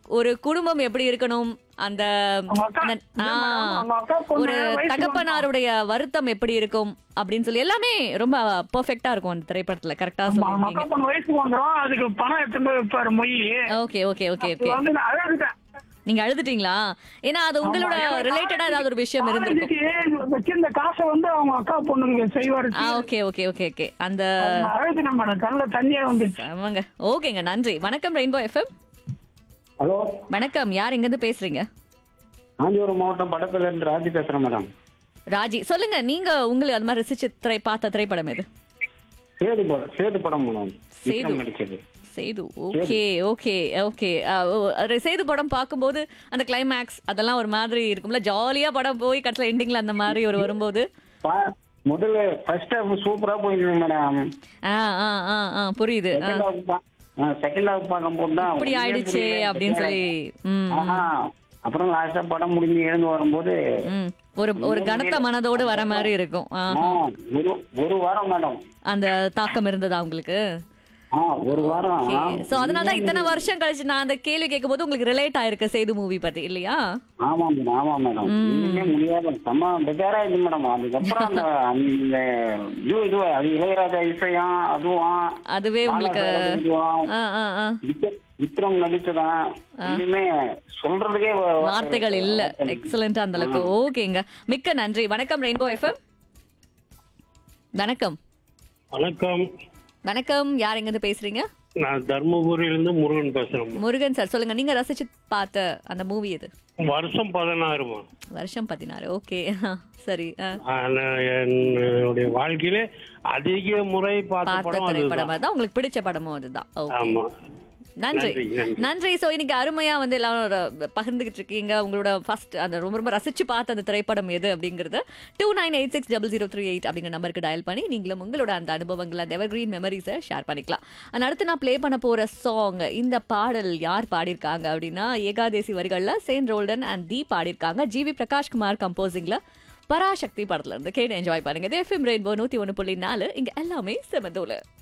ஒரு குடும்பம் எப்படி இருக்கணும் அந்த அவங்க அக்கா- அந்த- இல்ல ஆ, madam, அவங்க அக்கா பொண்ணு ஒரு வயசுக்கு தகப்பனாருடைய வருத்தம் எப்படி இருக்கும் அப்படின்னு சொல்லி எல்லாமே ரொம்ப பெர்ஃபெக்ட்டா இருக்கும் அந்த திரைப்படத்துல கரெக்டா ஆமா, அவங்க அக்கா சொல்லிருக்கீங்க பொண்ணு வயசுக்கு வந்துரும் அதுக்கு பணம் எடுத்து போய் வைப்பாரு மொய் ஓகே ஓகே ஓகே அது ஓகே வந்து நான் அழுதுட்டேன் நீங்க அழுதுட்டீங்களா ஏன்னா அது உங்களோட ஆமா, ஏன்னா ரிலேட்டடா ஏதாவது ஒரு விஷயம் இருந்திருக்கும் காலேஜுக்கு வச்சிருந்த காசை வந்து அவங்க அக்கா பொண்ணுக்கு செய்வாரு ஆ ஓகே ஓகே ஓகே ஓகே அந்த நான் அழுதுனேன் மேடம் கண்ணுல தண்ணியே வந்துச்சு ஆமாங்க ஓகேங்க நன்றி வணக்கம் ரெயின்போ எஃப்எம் ஹலோ வணக்கம் யார் எங்க இருந்து பேசுறீங்க காஞ்சிபுரம் மாவட்டம் படத்துல இருந்து ராஜி பேசுறேன் மேடம் ராஜி சொல்லுங்க நீங்க உங்களுக்கு அது மாதிரி ரசிச்சு திரை பார்த்த திரைப்படம் எது சேது படம் சேது படம் மேடம் சேது. விக்ரம் நடிச்சது Sethu okay okay okay Sethu படம் பார்க்கும்போது அந்த கிளைமேக்ஸ் அதெல்லாம் ஒரு மாதிரி இருக்கும்ல ஜாலியா படம் போய் கடைசியில் எண்டிங்ல அந்த மாதிரி ஒரு வரும்போது பா- முதல்ல ஃபர்ஸ்ட் ஹாஃப் சூப்பரா போயிருந்தது மேடம் ஆ ஆ ஆ ஆ புரியுது ஆ, செகண்ட் ஹாஃப் செகண்ட் ஹாஃப் பார்க்கும்போது தான் இப்படி ஒண்ணுமே ஆயிடுச்சு புரியல. அப்படின்னு சொல்லி ம் ஆஹா. அப்புறம் லாஸ்டா படம் முடிஞ்சு எழுந்து வரும்போது ம் ஒரு ஒரு கனத்த மனதோடு வர மாதிரி இருக்கும் ஆ, ஆ, ஒரு ஒரு வாரம் மேடம் அந்த தாக்கம் இருந்ததா உங்களுக்கு ஆ ஒரு வாரம் ஆ. சோ அதனால தான் இத்தனை வருஷம் கழிச்சு நான் அந்த கேள்வி கேட்கும்போது உங்களுக்கு ரிலேட் ஆயிருக்கு சேது மூவி பத்தி இல்லையா ஆமா மேடம் ஆமா மேடம் இனிமே முடியாது செம்ம பெஜாரா இருக்கு மேடம் அதுக்கப்புறம் அந்த அந்த இது இது அது இளையராஜா இசையம் அதுவும் அதுவே உங்களுக்கு பாலா இதுவும், ஆ ஆ ஆ விக்ர- விக்ரம் நடிச்சதான் இனிமே சொல்றதுக்கே வ- வார்த்தைகள் இல்ல எக்ஸலண்ட் அந்த அளவுக்கு ஓகேங்க மிக்க நன்றி வணக்கம் ரெயின்போ எஃப்எம் வணக்கம் வணக்கம் வணக்கம் யார் எங்க இருந்து பேசுறீங்க நான் தர்மபுரியிலிருந்து முருகன் பேசுறேன் முருகன் சார் சொல்லுங்க நீங்க ரசிச்சு பார்த்த அந்த மூவி எது வருஷம் பதினாறுமா வருஷம் பதினாறு ஓகே சரி ஆ. ஆனா, என்னுடைய வாழ்க்கையிலே அதிக முறை பார்த்த பார்த்த படம் திரைப்படம் அதுதான் தான் உங்களுக்கு பிடிச்ச படமும் அதுதான் ஓகே ஆமா நன்றி நன்றி, நன்றி. நன்றி சோ இன்னைக்கு அருமையா வந்து எல்லாரும் ஒரு பகிர்ந்துகிட்டு இருக்கீங்க உங்களோட ஃபர்ஸ்ட் அந்த ரொம்ப ரொம்ப ரசிச்சு பார்த்த அந்த திரைப்படம் எது அப்படிங்கறது two nine eight six double zero three eight அப்படிங்கிற நம்பருக்கு டயல் பண்ணி நீங்களும் உங்களோட அந்த அனுபவங்கள் அந்த எவர்கிரீன் மெமரிஸை ஷேர் பண்ணிக்கலாம் And அடுத்து நான் ப்ளே பண்ண போற சாங் இந்த பாடல் யார் பாடியிருக்காங்க அப்படின்னா ஏகாதேசி வரிகள்ல சேன் ரோல்டன் அண்ட் தி பாடியிருக்காங்க ஜிவி பிரகாஷ் குமார் கம்போசிங்ல பராசக்தி படத்துல இருந்து கேட்டு என்ஜாய் பண்ணுங்க எஃப்எம் ரெயின்போ நூத்தி ஒன்று புள்ளி நாலு இங்க எல்லாமே செமதோல